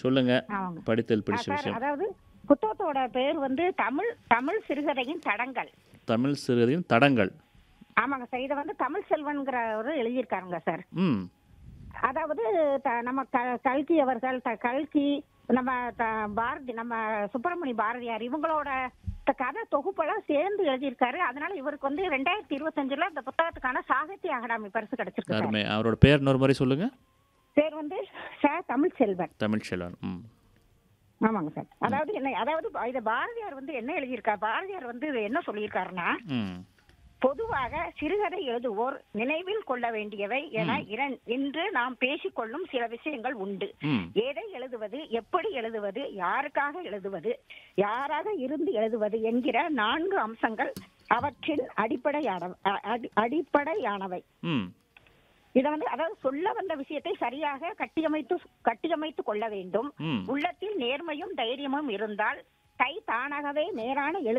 சொல்லுங்க ஆமாங்க படித்தல் ஆ, பிடிச்ச சார் விஷயம் அதாவது புத்தகத்தோட பேர் வந்து தமிழ் தமிழ் சிறுகதையின் தடங்கள் தமிழ் சிறுகதையின் தடங்கள் ஆமாங்க சார் இதை வந்து தமிழ் செல்வன்கிறவர் எழுதியிருக்காருங்க சார் ம் அதாவது த- நம்ம க- கல்கி அவர்கள் த- கல்கி நம்ம த- பாரதி நம்ம சுப்பிரமணிய பாரதியார் இவங்களோட த- கதை தொகுப்பெல்லாம் சேர்ந்து எழுதியிருக்காரு அதனால இவருக்கு வந்து ரெண்டாயிரத்தி இருபத்தஞ்சுல இந்த புத்தகத்துக்கான சாகித்ய அகாடமி பரிசு கிடைச்சிருக்கு சார் அருமை அவரோட பேர் இன்னொரு மாதிரி சொல்லுங்க பேர் வந்து சார் தமிழ் செல்வன் தமிழ் செல்வன் ம் ஆமாங்க சார் அதாவது என்ன அதாவது இத பாரதியார் வந்து என்ன எழுதியிருக்கார் பாரதியார் வந்து என்ன சொல்லியிருக்காருன்னா ம் பொதுவாக சிறுகதை எழுதுவோர் நினைவில் கொள்ள வேண்டியவை என இரண் இன்று நாம் பேசிக்கொள்ளும் சில விஷயங்கள் உண்டு ம் எதை எழுதுவது எப்படி எழுதுவது யாருக்காக எழுதுவது யாராக இருந்து எழுதுவது என்கிற நான்கு அம்சங்கள் அவற்றின் அடிப்படையான அ- அடி- அடிப்படையானவை ம் இதை வந்து அதாவது சொல்ல வந்த விஷயத்தை சரியாக கட்டியமைத்து கட்டியமைத்து கொள்ள வேண்டும் ம் உள்ளத்தில் நேர்மையும் தைரியமும் இருந்தால் கை தானாகவே நேரான எழுத்து